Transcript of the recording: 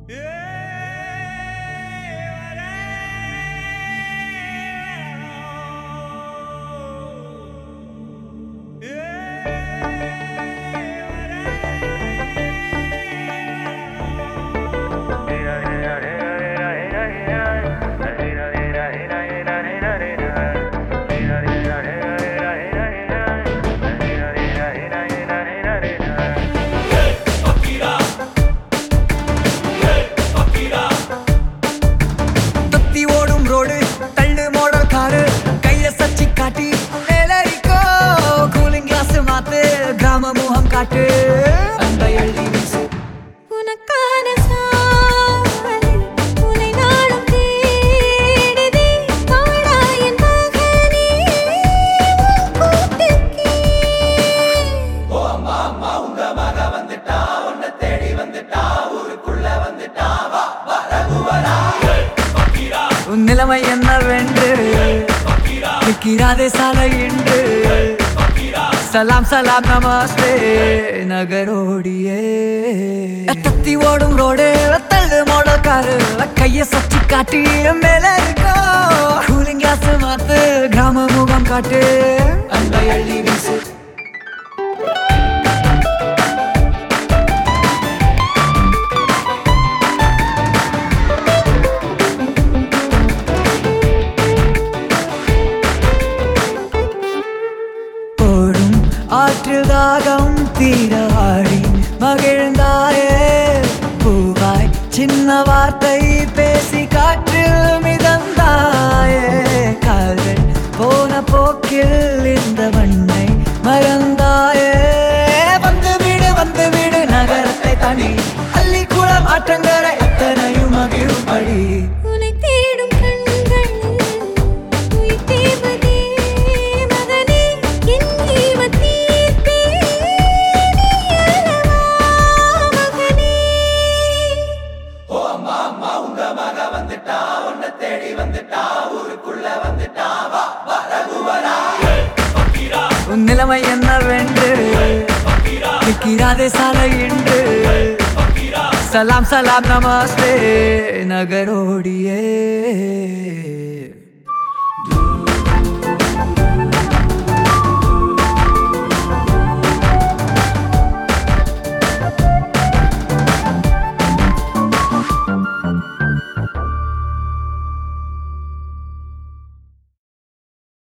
சுத்தி ஓடும் ரோடு தள்ளு மோடல் காரு கைய சச்சி காட்டி மேலரிக்கோ கூலிங் கிளாஸ் மாத்து கிராம முகம் காட்டு அன்பை அள்ளி வீசு உனக்கான சாலை உன்னை நாடும் தேடுதே வாடா என் மகனே உன் கூட்டுக்கே உன் நிலைமை என்னவென்று நிற்கிறாதே சாலை என்று சலாம் சலாம் நமஸ்தே நகரோடியே தத்தி ஓடும் ரோடு தள்ளு மோடல் காரு கைய சச்சி காட்டி மேல இருக்கோ கூலிங் கிளாஸ் மாத்து கிராம முகம் காட்டு அன்பை அள்ளி வீசு ஓடும் ஆற்று தாகம் தீராடி மகிழ்ந்தாயே பூவாய் சின்ன வார்த்தை பேசி காற்றில் மிதந்தாயே கால்கள் போன போக்கில் இந்த மண்ணை மறந்தாயே வந்து விடு வந்து விடு நகரத்தை தனி அள்ளி கூட மாற்றங்களை அத்தனையும் மகிழும்படி உன்னை தேடும் கண்கள் உயிர் தேவதே மகனே என் ஈவ தீர்ப்பே நீ அல்லவா மகனே உன் நிலைமை என்னவென்று நிற்கிறாதே சாலை என்று சலாம் சலாம் நமஸ்தே நகரோடியே